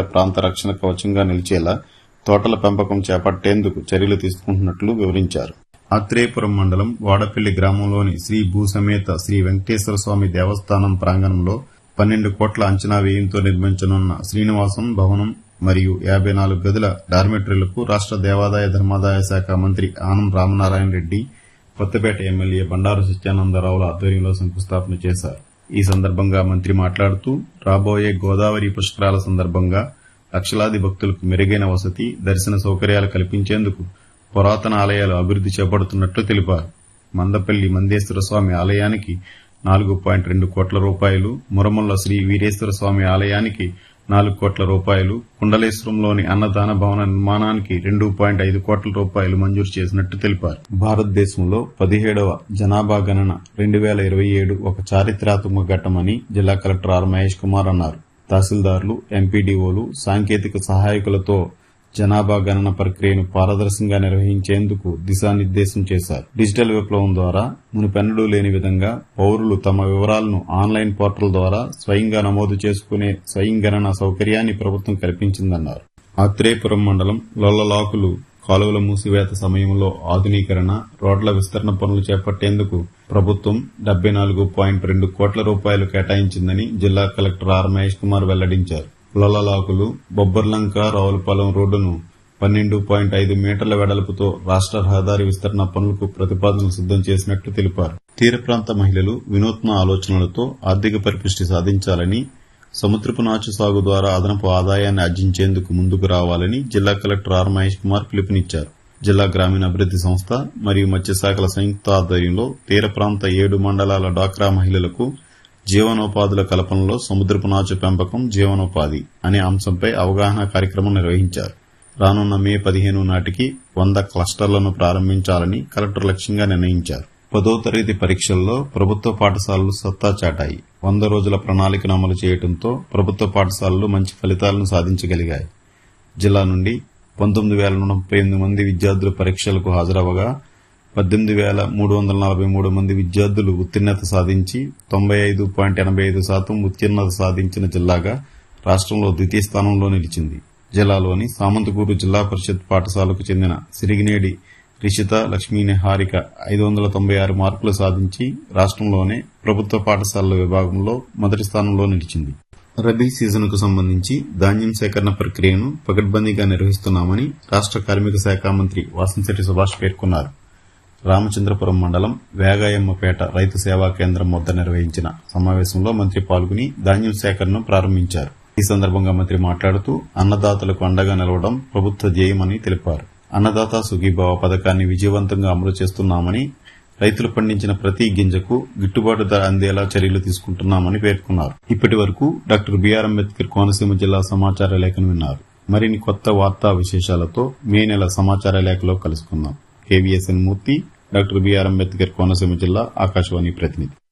ప్రాంత రక్షణ కవచంగా నిలిచేలా తోటల పెంపకం చేపట్టేందుకు చర్యలు తీసుకుంటున్నట్లు వివరించారు ఆత్రేయపురం మండలం వాడపల్లి గ్రామంలోని శ్రీ భూసమేత శ్రీ వెంకటేశ్వర స్వామి దేవస్థానం ప్రాంగణంలో పన్నెండు కోట్ల అంచనా వ్యయంతో నిర్మించనున్న శ్రీనివాసం భవనం మరియు యాబై నాలుగు గదుల డార్మెటరీలకు రాష్ట దేవాదాయ ధర్మాదాయ శాఖ మంత్రి ఆనం రామనారాయణ రెడ్డి కొత్తపేట ఎమ్మెల్యే బండారు సత్యానందరావుల ఆధ్వర్యంలో శంకుస్థాపన చేశారు ఈ సందర్భంగా మంత్రి మాట్లాడుతూ రాబోయే గోదావరి పుష్కరాల సందర్భంగా లక్షలాది భక్తులకు మెరుగైన వసతి దర్శన సౌకర్యాలు కల్పించేందుకు పురాతన ఆలయాలు అభివృద్ది చేపడుతున్నట్లు తెలిపారు మందపల్లి మందేశ్వర స్వామి ఆలయానికి నాలుగు పాయింట్ రెండు కోట్ల రూపాయలు మురమల్ల శ్రీ వీరేశ్వర స్వామి ఆలయానికి నాలుగు కోట్ల రూపాయలు కుండలేశ్వరంలోని అన్నదాన భవన నిర్మాణానికి రెండు పాయింట్ ఐదు కోట్ల రూపాయలు మంజూరు చేసినట్టు తెలిపారు భారతదేశంలో పదిహేడవ జనాభా గణన రెండు వేల ఇరవై ఏడు ఒక చారిత్రాత్మక ఘట్టమని జిల్లా కలెక్టర్ ఆర్ మహేష్ కుమార్ అన్నారు తహసీల్దార్లు ఎంపీడీఓలు సాంకేతిక సహాయకులతో జనాభా గణన ప్రక్రియను పారదర్శకంగా నిర్వహించేందుకు దిశానిర్దేశం చేశారు డిజిటల్ విప్లవం ద్వారా మునుపెన్నడూ లేని విధంగా పౌరులు తమ వివరాలను ఆన్లైన్ పోర్టల్ ద్వారా స్వయంగా నమోదు చేసుకునే స్వయం గణన సౌకర్యాన్ని ప్రభుత్వం కల్పించిందన్నారు ఆత్రేయపురం మండలం లొల్లలాకులు కాలువల మూసివేత సమయంలో ఆధునీకరణ రోడ్ల విస్తరణ పనులు చేపట్టేందుకు ప్రభుత్వం డెబ్బై నాలుగు పాయింట్ రెండు కోట్ల రూపాయలు కేటాయించిందని జిల్లా కలెక్టర్ ఆర్ మహేష్ కుమార్ వెల్లడించారు లొల్లలాకులు బొబ్బర్లంక రావులపాలెం రోడ్డును పన్నెండు పాయింట్ ఐదు మీటర్ల వెడల్పుతో రాష్ట రహదారి విస్తరణ పనులకు ప్రతిపాదనలు సిద్దం చేసినట్లు తెలిపారు తీర ప్రాంత మహిళలు వినూత్న ఆలోచనలతో ఆర్థిక పరిపుష్టి సాధించాలని సముద్రపు నాచు సాగు ద్వారా అదనపు ఆదాయాన్ని ఆర్జించేందుకు ముందుకు రావాలని జిల్లా కలెక్టర్ ఆర్ మహేష్ కుమార్ పిలుపునిచ్చారు జిల్లా గ్రామీణ అభివృద్ది సంస్థ మరియు మత్స్యశాఖల సంయుక్త ఆధ్వర్యంలో తీర ప్రాంత ఏడు మండలాల డాక్రా మహిళలకు జీవనోపాధుల కల్పనలో సముద్రపు నాచు పెంపకం జీవనోపాధి అనే అంశంపై అవగాహన కార్యక్రమం నిర్వహించారు రానున్న మే పదిహేను నాటికి వంద క్లస్టర్లను ప్రారంభించాలని కలెక్టర్ లక్ష్యంగా నిర్ణయించారు పదో తరగతి పరీక్షల్లో ప్రభుత్వ పాఠశాలలు సత్తా చాటాయి వంద రోజుల ప్రణాళికను అమలు చేయడంతో ప్రభుత్వ పాఠశాలలు మంచి ఫలితాలను సాధించగలిగాయి జిల్లా నుండి పంతొమ్మిది వేల ముప్పై ఎనిమిది మంది విద్యార్థులు పరీక్షలకు హాజరవగా పద్దెనిమిది వేల మూడు వందల నలభై మూడు మంది విద్యార్థులు ఉత్తీర్ణత సాధించి తొంభై ఐదు పాయింట్ ఎనభై ఐదు శాతం ఉత్తీర్ణత సాధించిన జిల్లాగా రాష్ట్రంలో ద్వితీయ స్థానంలో నిలిచింది జిల్లాలోని సామంతపూరు జిల్లా పరిషత్ పాఠశాలకు చెందిన సిరిగినేడి రిషిత లక్ష్మీ హారిక ఐదు వందల తొంభై ఆరు మార్కులు సాధించి రాష్ట్రంలోనే ప్రభుత్వ పాఠశాలల విభాగంలో మొదటి స్థానంలో నిలిచింది రబీ సీజన్కు సంబంధించి ధాన్యం సేకరణ ప్రక్రియను పకడ్బందీగా నిర్వహిస్తున్నామని రాష్ట కార్మిక శాఖ మంత్రి వాసంశెట్టి సుభాష్ పేర్కొన్నారు రామచంద్రపురం మండలం వేగాయమ్మపేట రైతు సేవా కేంద్రం వద్ద నిర్వహించిన సమావేశంలో మంత్రి పాల్గొని ధాన్యం సేకరణను ప్రారంభించారు ఈ సందర్భంగా మంత్రి మాట్లాడుతూ అన్నదాతలకు అండగా నిలవడం ప్రభుత్వ ధ్యేయమని తెలిపారు అన్నదాత సుఖీభావ పథకాన్ని విజయవంతంగా అమలు చేస్తున్నామని రైతులు పండించిన ప్రతి గింజకు గిట్టుబాటు ధర అందేలా చర్యలు తీసుకుంటున్నామని పేర్కొన్నారు ఇప్పటి వరకు డాక్టర్ బిఆర్ అంబేద్కర్ కోనసీమ జిల్లా సమాచార లేఖను విన్నారు మరిన్ని కొత్త వార్తా విశేషాలతో మే నెల సమాచార లేఖలో కలుసుకుందాం KVSN Murthy doctor B R Ambedkar Konaseema జిల్లా ఆకాశవాణి ప్రతినిధి